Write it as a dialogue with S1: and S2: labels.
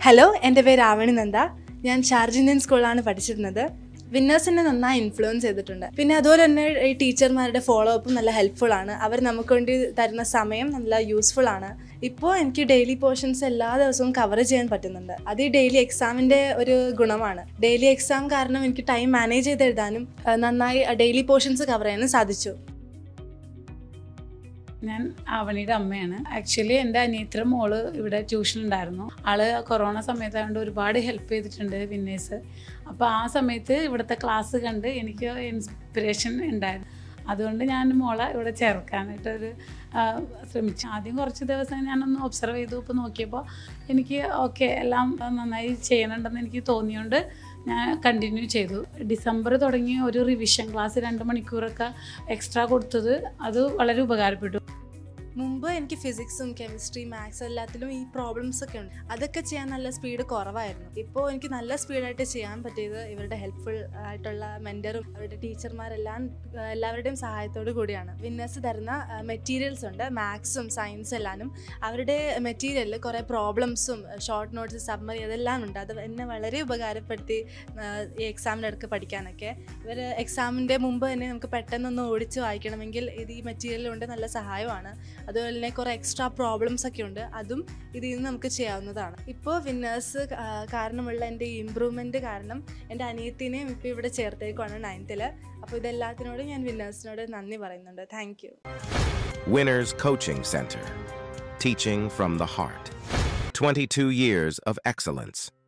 S1: Hello എൻ്റെ പേര് ആവണി നന്ദ ഞാൻ ഷാർജ് ഇന്ത്യൻ സ്കൂളിലാണ് പഠിച്ചിരുന്നത് വിന്നേഴ്സ് എന്നെ നന്നായി ഇൻഫ്ലുവൻസ് ചെയ്തിട്ടുണ്ട് പിന്നെ അതുപോലെ തന്നെ ഈ ടീച്ചർമാരുടെ ഫോളോ അപ്പും നല്ല ഹെൽപ്ഫുൾ ആണ് അവർ നമുക്ക് വേണ്ടി തരുന്ന സമയം നല്ല യൂസ്ഫുൾ ആണ് ഇപ്പോൾ എനിക്ക് ഡെയിലി പോർഷൻസ് എല്ലാ ദിവസവും കവർ ചെയ്യാൻ പറ്റുന്നുണ്ട് അത് ഈ ഡെയിലി എക്സാമിൻ്റെ ഒരു ഗുണമാണ് ഡെയിലി എക്സാം കാരണം എനിക്ക് ടൈം മാനേജ് ചെയ്ത് എഴുതാനും ആ, നന്നായി ഡെയിലി പോർഷൻസ് കവർ ചെയ്യാനും സാധിച്ചു
S2: ഞാൻ ആവണിയുടെ അമ്മയാണ് ആക്ച്വലി എൻ്റെ അനിയത്തിയുടെ മോള് ഇവിടെ ട്യൂഷൻ ഉണ്ടായിരുന്നു ആള് കൊറോണ സമയത്തായതുകൊണ്ട് ഒരുപാട് ഹെൽപ്പ് ചെയ്തിട്ടുണ്ട് വിന്നേഴ്സ് അപ്പോൾ ആ സമയത്ത് ഇവിടുത്തെ ക്ലാസ് കണ്ട് എനിക്ക് ഇൻസ്പിറേഷൻ ഉണ്ടായിരുന്നു അതുകൊണ്ട് ഞാൻ മോളെ ഇവിടെ ചേർക്കാനായിട്ടൊരു ആ, ശ്രമിച്ചു ആദ്യം കുറച്ച് ദിവസം ഞാനൊന്ന് ഒബ്സർവ് ചെയ്തു ഇപ്പോൾ നോക്കിയപ്പോൾ എനിക്ക് ഓക്കെ എല്ലാം നന്നായി ചെയ്യണമെന്ന് എനിക്ക് തോന്നിയോണ്ട് ഞാൻ കണ്ടിന്യൂ ചെയ്തു ഡിസംബർ തുടങ്ങി ഒരു റിവിഷൻ ക്ലാസ് രണ്ട് മണിക്കൂറൊക്കെ എക്സ്ട്രാ കൊടുത്തത് അത് വളരെ ഉപകാരപ്പെട്ടു
S1: മുമ്പ് എനിക്ക് ഫിസിക്സും കെമിസ്ട്രി മാത്സ് എല്ലാത്തിലും ഈ പ്രോബ്ലംസ് ഒക്കെ ഉണ്ട് അതൊക്കെ ചെയ്യാൻ നല്ല സ്പീഡ് കുറവായിരുന്നു ഇപ്പോൾ എനിക്ക് നല്ല സ്പീഡായിട്ട് ചെയ്യാൻ പറ്റിയത് ഇവരുടെ ഹെൽപ്ഫുൾ ആയിട്ടുള്ള മെൻറ്ററും അവരുടെ ടീച്ചർമാരെല്ലാം ആ, എല്ലാവരുടെയും സഹായത്തോടു കൂടിയാണ് വിന്നേഴ്സ് തരുന്ന മെറ്റീരിയൽസ് ഉണ്ട് മാത്സും സയൻസ് എല്ലാനും അവരുടെ മെറ്റീരിയലിൽ കുറേ പ്രോബ്ലംസും ഷോർട്ട് നോട്ട്സ് സബ്മറി അതെല്ലാം ഉണ്ട് അത് എന്നെ വളരെ ഉപകാരപ്പെടുത്തി ആ, ഈ എക്സാമിൻ്റെ ഇടയ്ക്ക് പഠിക്കാനൊക്കെ ഇവർ എക്സാമിൻ്റെ മുമ്പ് തന്നെ നമുക്ക് പെട്ടെന്നൊന്ന് ഓടിച്ച് വായിക്കണമെങ്കിൽ ഇത് ഈ മെറ്റീരിയൽ കൊണ്ട് നല്ല സഹായമാണ് അതുപോലെ തന്നെ കുറേ എക്സ്ട്രാ പ്രോബ്ലംസ് ഒക്കെ ഉണ്ട് അതും ഇതിൽ നിന്ന് നമുക്ക് ചെയ്യാവുന്നതാണ് ഇപ്പോൾ വിന്നേഴ്സ് കാരണമുള്ള എൻ്റെ ഇമ്പ്രൂവ്മെൻറ്റ് കാരണം എൻ്റെ അനിയത്തിനെയും ഇപ്പോൾ ഇവിടെ ചേർത്തേക്കുവാണ് നയൻത്തിൽ അപ്പോൾ ഇതെല്ലാത്തിനോടും ഞാൻ വിന്നേഴ്സിനോട് നന്ദി പറയുന്നുണ്ട് thank you
S3: Winners Coaching Center. Teaching from the heart. 22 years of excellence.